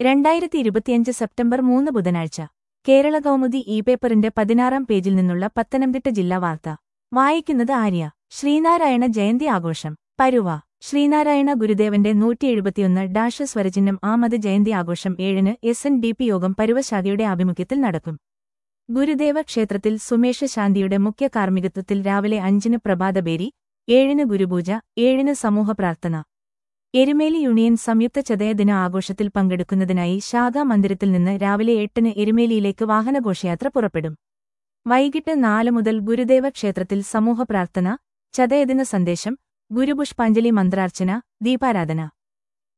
രണ്ടായിരത്തി ഇരുപത്തിയഞ്ച് സെപ്റ്റംബർ മൂന്ന് ബുധനാഴ്ച കേരള കൗമുദി ഇ പേപ്പറിന്റെ പതിനാറാം പേജിൽ നിന്നുള്ള പത്തനംതിട്ട ജില്ലാ വാർത്ത വായിക്കുന്നത് ആര്യ ശ്രീനാരായണ ജയന്തി ആഘോഷം പരുവ ശ്രീനാരായണ ഗുരുദേവന്റെ നൂറ്റി എഴുപത്തിയൊന്ന് ഡാഷ് സ്വരചിഹ്നം ആമത് ജയന്തി ആഘോഷം ഏഴിന് എസ് എൻ ഡി പി യോഗം പരുവശാഖയുടെ ആഭിമുഖ്യത്തിൽ നടക്കും ഗുരുദേവ ക്ഷേത്രത്തിൽ സുമേഷ ശാന്തിയുടെ മുഖ്യ കാർമ്മികത്വത്തിൽ രാവിലെ അഞ്ചിന് പ്രഭാതബേരി ഏഴിന് ഗുരുപൂജ ഏഴിന് സമൂഹ പ്രാർത്ഥന എരുമേലി യൂണിയൻ സംയുക്ത ചതയദിന ആഘോഷത്തിൽ പങ്കെടുക്കുന്നതിനായി ശാഖാ മന്ദിരത്തിൽ നിന്ന് രാവിലെ എട്ടിന് എരുമേലിയിലേക്ക് വാഹനഘോഷയാത്ര പുറപ്പെടും വൈകിട്ട് നാല് മുതൽ ഗുരുദേവ ക്ഷേത്രത്തിൽ സമൂഹ പ്രാർത്ഥന ചതയദിന സന്ദേശം ഗുരുപുഷ്പാഞ്ജലി മന്ത്രാർച്ചന ദീപാരാധന